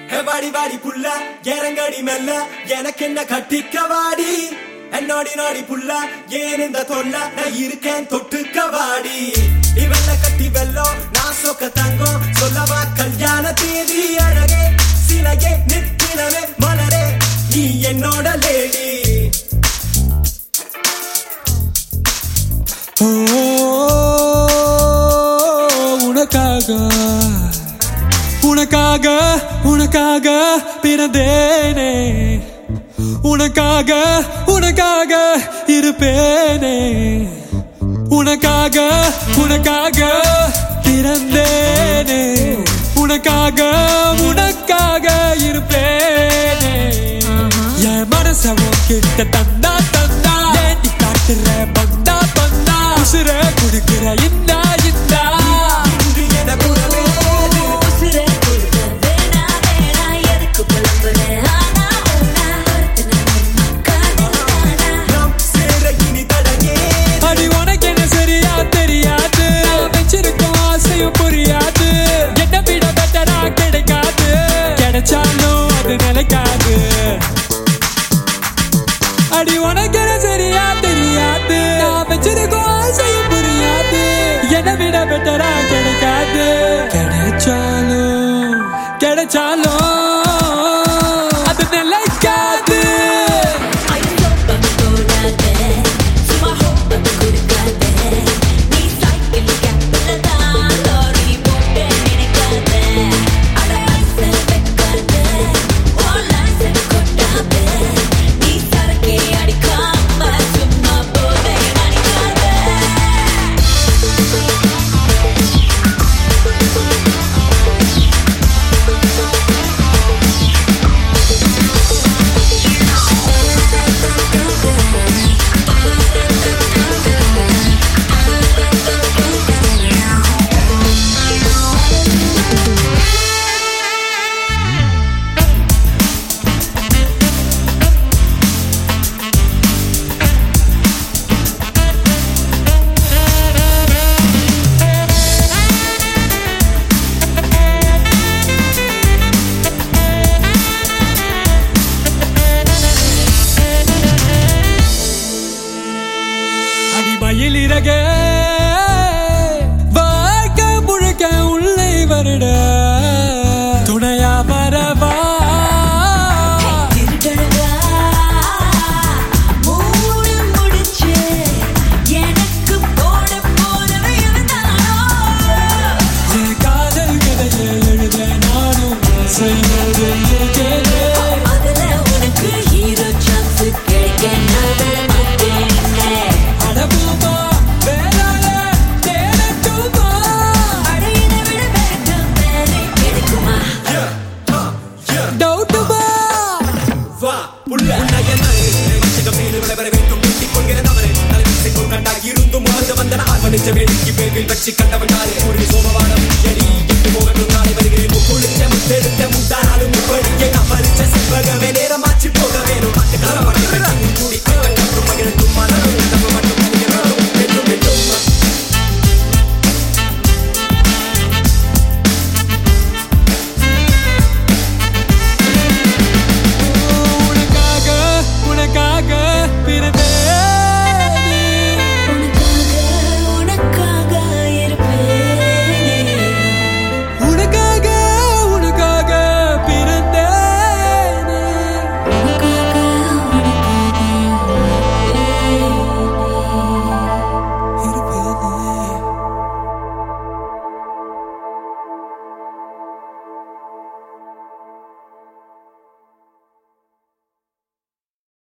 ஹே வாடி வாடி புள்ள இறங்கடி மெல்ல எனக்கு என்ன கட்டிக்க வாடி என்னோடி நாடி புள்ள ஏன் இந்த தொல்ல நான் இருக்கேன் தொட்டுக்க வாடி இவெல்ல கட்டி வெல்லம் நான் சொக்க தங்கம் சொல்லவா கல்யாண தேதி அழகே சிலையே நித்தினமே மலரே நீ என்னோட லேடி ஓ, உனக்காக உனக்காக உனக்காக பிறந்தேனே உனக்காக உனக்காக இருப்பேனே உனக்காக உனக்காக பிறந்தேனே உனக்காக உனக்காக இருப்பேனே என் மனச உன்கிட்ட தந்தா தந்தா ஏண்டி காட்டுற பந்தா பந்தா உசுர குடுக்கிற இந்தா இந்தா இன்று என குரலேது உசுரை கொடுக்க வேணா வேணா எதுக்கு புலம்புற ஆனா ஊனா ஒருத்தனை காதலானா நாம் சேர இனி தடையேது அடி உனக்கு என்ன சரியா தெரியாது நான் வச்சிருக்கோம் ஆசையும் புரியாது என்ன விட பெட்டரா கிடைக்காது கிடைச்சாலும் அது நிலைக்காது அடி உனக்கு என்ன சரியா தெரியாது நான் வச்சிருக்கோம் ஆசையும் புரியாது என்ன விட பெட்டரா கிடைக்காது கிடைச்சாலும் கிடைச்சாலும் அது நிலைக்காது ஐயோ பம்பு போடாதே சும்மா ஹோப்பது கொடுக்காதே நீ சைக்கிள் கேப்பில் தான் லாரி போட்டு நினைக்காதே அட ஐசல் வைக்காதே ஓ லைசன் கொட்டாதே நீ சரக்கே அடிக்காம சும்மா போதே நினைக்காதே அடிமயில் இறக வாழ்க்கை முழுக்க உள்ளே வருட துணையா வரவா திருடழகா மூடு முடிச்சு எனக்கு போட போறவை இவன்தானோ என் காதல் கதையை எழுத நானும் செய்வது இருக்கேனே. அதுல உனக்கு ஹீரோ சான்ஸ் கிடைக்க நான் மாட்டேனே அடபூமா, வேறால தேடட்டுமா? அடையினை விட வேகம் வேலை கிடைக்குமா டவுட்டுமா? வா புள்ள உன்னைய நானே நிச்சயம் மீது விளைவர வேண்டும் வேண்டிக் கொள்கிற தவறு தலைவிசை கொண்டாகி இருந்தும் வாழ்ந்து வந்த நான் மனித வேடிக்கை பேரில் வச்சு கண்டவன் நானே ஒரு சோமவான